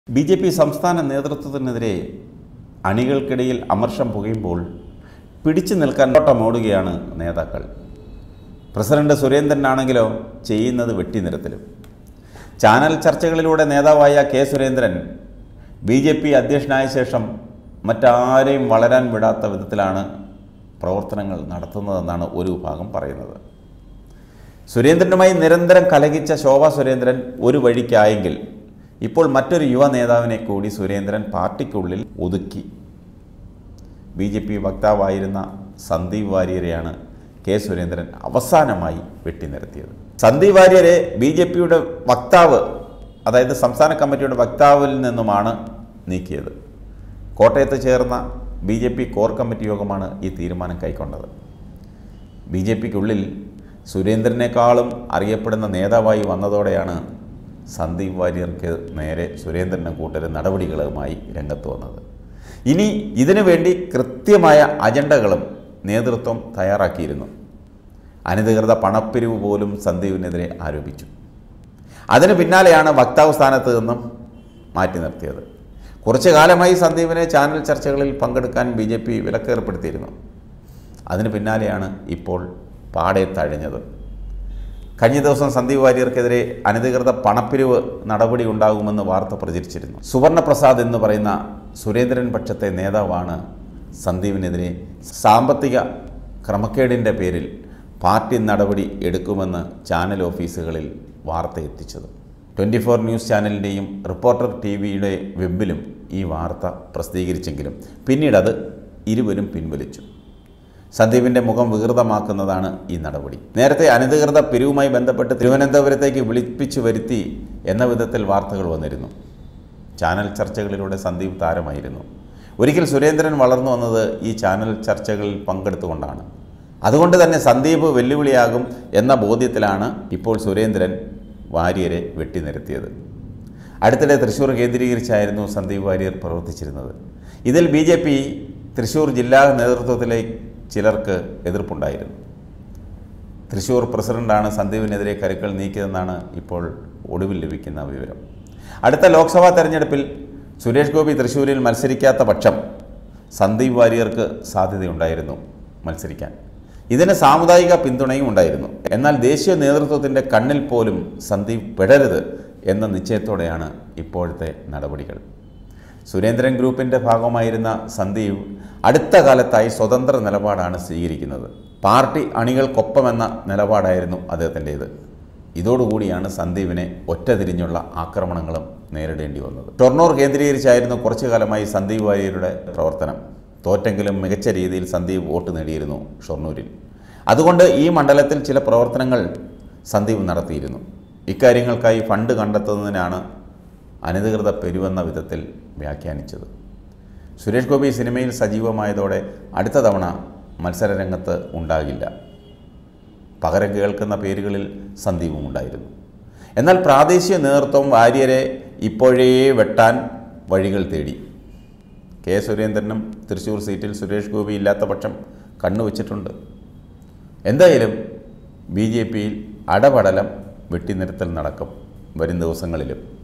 B J P സംസ്ഥാന നേതൃത്വത്തിനെതിരെ അണികൾക്കിടയിൽ അമർഷം പുകയുമ്പോൾ പിടിച്ചു നിൽക്കാൻ ഓട്ടമോടുകയാണ് നേതാക്കൾ പ്രസിഡന്റ് സുരേന്ദ്രനാണെങ്കിലോ ചെയ്യുന്നത് വെട്ടിനിരത്തലും ചാനൽ ചർച്ചകളിലൂടെ നേതാവായ K Surendran B J P അധ്യക്ഷനായ ശേഷം മറ്റാരെയും വളരാൻ വിടാത്ത വിധത്തിലാണ് പ്രവർത്തനങ്ങൾ നടത്തുന്നതെന്നാണ് ഒരു വിഭാഗം പറയുന്നത് സുരേന്ദ്രനുമായി നിരന്തരം കലഹിച്ച ശോഭ സുരേന്ദ്രൻ ഒരു വഴിക്കായെങ്കിൽ ഇപ്പോൾ മറ്റൊരു യുവ നേതാവിനെ കൂടി സുരേന്ദ്രൻ പാർട്ടിക്കുള്ളിൽ ഒതുക്കി ബി ജെ പി വക്താവായിരുന്ന സന്ദീപ് വാര്യരെയാണ് കെ സുരേന്ദ്രൻ അവസാനമായി വെട്ടിനിരത്തിയത് സന്ദീപ് വാര്യരെ ബി ജെ പിയുടെ വക്താവ് അതായത് സംസ്ഥാന കമ്മിറ്റിയുടെ വക്താവിൽ നിന്നുമാണ് നീക്കിയത് കോട്ടയത്ത് ചേർന്ന B J P core committee യോഗമാണ് ഈ തീരുമാനം കൈക്കൊണ്ടത് ബി ജെ പിക്കുള്ളിൽ സുരേന്ദ്രനേക്കാളും അറിയപ്പെടുന്ന നേതാവായി വന്നതോടെയാണ് സന്ദീപ് വാര്യർക്ക് നേരെ സുരേന്ദ്രനും കൂട്ടരും നടപടികളുമായി രംഗത്ത് വന്നത് ഇനി ഇതിനു വേണ്ടി കൃത്യമായ അജണ്ടകളും നേതൃത്വം തയ്യാറാക്കിയിരുന്നു അനധികൃത പണപ്പിരിവ് പോലും സന്ദീപിനെതിരെ ആരോപിച്ചു അതിന് പിന്നാലെയാണ് വക്താവ് സ്ഥാനത്ത് നിന്നും മാറ്റി നിർത്തിയത് കുറച്ചു കാലമായി സന്ദീപിനെ ചാനൽ ചർച്ചകളിൽ പങ്കെടുക്കാൻ ബി ജെ പി വിലക്കേർപ്പെടുത്തിയിരുന്നു അതിന് പിന്നാലെയാണ് ഇപ്പോൾ പാടെ തഴഞ്ഞത് കഴിഞ്ഞ ദിവസം സന്ദീപ് വാര്യർക്കെതിരെ അനധികൃത പണപ്പിരിവ് നടപടി ഉണ്ടാകുമെന്ന് വാർത്ത പ്രചരിച്ചിരുന്നു സുവർണപ്രസാദ് എന്ന് പറയുന്ന സുരേന്ദ്രൻ പക്ഷത്തെ നേതാവാണ് സന്ദീപിനെതിരെ സാമ്പത്തിക ക്രമക്കേടിൻ്റെ പേരിൽ പാർട്ടി നടപടി എടുക്കുമെന്ന് ചാനൽ ഓഫീസുകളിൽ വാർത്ത എത്തിച്ചത് ട്വൻറ്റി ഫോർ ന്യൂസ് ചാനലിൻ്റെയും റിപ്പോർട്ടർ ടി വിയുടെ വെബിലും ഈ വാർത്ത പ്രസിദ്ധീകരിച്ചെങ്കിലും പിന്നീട് അത് ഇരുവരും പിൻവലിച്ചു സന്ദീപിൻ്റെ മുഖം വികൃതമാക്കുന്നതാണ് ഈ നടപടി നേരത്തെ അനധികൃത പിരിവുമായി ബന്ധപ്പെട്ട് തിരുവനന്തപുരത്തേക്ക് വിളിപ്പിച്ചു വരുത്തി എന്ന വിധത്തിൽ വാർത്തകൾ വന്നിരുന്നു ചാനൽ ചർച്ചകളിലൂടെ സന്ദീപ് താരമായിരുന്നു ഒരിക്കൽ സുരേന്ദ്രൻ വളർന്നു വന്നത് ഈ ചാനൽ ചർച്ചകളിൽ പങ്കെടുത്തുകൊണ്ടാണ് അതുകൊണ്ട് തന്നെ സന്ദീപ് വെല്ലുവിളിയാകും എന്ന ബോധ്യത്തിലാണ് ഇപ്പോൾ സുരേന്ദ്രൻ വാര്യരെ വെട്ടിനിരത്തിയത് അടുത്തിടെ തൃശ്ശൂർ കേന്ദ്രീകരിച്ചായിരുന്നു സന്ദീപ് വാര്യർ പ്രവർത്തിച്ചിരുന്നത് ഇതിൽ ബി ജെ പി തൃശ്ശൂർ ജില്ലാ നേതൃത്വത്തിലെ ചിലർക്ക് എതിർപ്പുണ്ടായിരുന്നു തൃശ്ശൂർ പ്രസിഡന്റാണ് സന്ദീപിനെതിരെ കരുക്കൾ നീക്കിയതെന്നാണ് ഇപ്പോൾ ഒടുവിൽ ലഭിക്കുന്ന വിവരം അടുത്ത ലോക്സഭാ തെരഞ്ഞെടുപ്പിൽ സുരേഷ് ഗോപി തൃശ്ശൂരിൽ മത്സരിക്കാത്ത പക്ഷം സന്ദീപ് വാര്യർക്ക് സാധ്യതയുണ്ടായിരുന്നു മത്സരിക്കാൻ ഇതിന് സാമുദായിക പിന്തുണയും ഉണ്ടായിരുന്നു എന്നാൽ ദേശീയ നേതൃത്വത്തിൻ്റെ കണ്ണിൽ പോലും സന്ദീപ് പെടരുത് എന്ന നിശ്ചയത്തോടെയാണ് ഇപ്പോഴത്തെ നടപടികൾ സുരേന്ദ്രൻ ഗ്രൂപ്പിൻ്റെ ഭാഗമായിരുന്ന സന്ദീപ് അടുത്ത കാലത്തായി സ്വതന്ത്ര നിലപാടാണ് സ്വീകരിക്കുന്നത് പാർട്ടി അണികൾക്കൊപ്പമെന്ന നിലപാടായിരുന്നു അദ്ദേഹത്തിൻ്റേത് ഇതോടുകൂടിയാണ് സന്ദീപിനെ ഒറ്റതിരിഞ്ഞുള്ള ആക്രമണങ്ങളും നേരിടേണ്ടി വന്നത് ഷൊർണൂർ കേന്ദ്രീകരിച്ചായിരുന്നു കുറച്ചു കാലമായി സന്ദീപ് വാര്യരുടെ പ്രവർത്തനം തോറ്റെങ്കിലും മികച്ച രീതിയിൽ സന്ദീപ് വോട്ട് നേടിയിരുന്നു ഷൊർണൂരിൽ അതുകൊണ്ട് ഈ മണ്ഡലത്തിൽ ചില പ്രവർത്തനങ്ങൾ സന്ദീപ് നടത്തിയിരുന്നു ഇക്കാര്യങ്ങൾക്കായി ഫണ്ട് കണ്ടെത്തുന്നതിനാണ് അനധികൃത പെരുവെന്ന വിധത്തിൽ വ്യാഖ്യാനിച്ചത് സുരേഷ് ഗോപി സിനിമയിൽ സജീവമായതോടെ അടുത്ത തവണ മത്സരരംഗത്ത് ഉണ്ടാകില്ല പകരം കേൾക്കുന്ന പേരുകളിൽ സന്ദീപും ഉണ്ടായിരുന്നു എന്നാൽ പ്രാദേശിക നേതൃത്വം വാര്യരെ ഇപ്പോഴേ വെട്ടാൻ വഴികൾ തേടി കെ സുരേന്ദ്രനും തൃശ്ശൂർ സീറ്റിൽ സുരേഷ് ഗോപി ഇല്ലാത്ത പക്ഷം കണ്ണുവച്ചിട്ടുണ്ട് എന്തായാലും ബി ജെ പിയിൽ അടപടലം വെട്ടിനിരത്തൽ നടക്കും വരും ദിവസങ്ങളിലും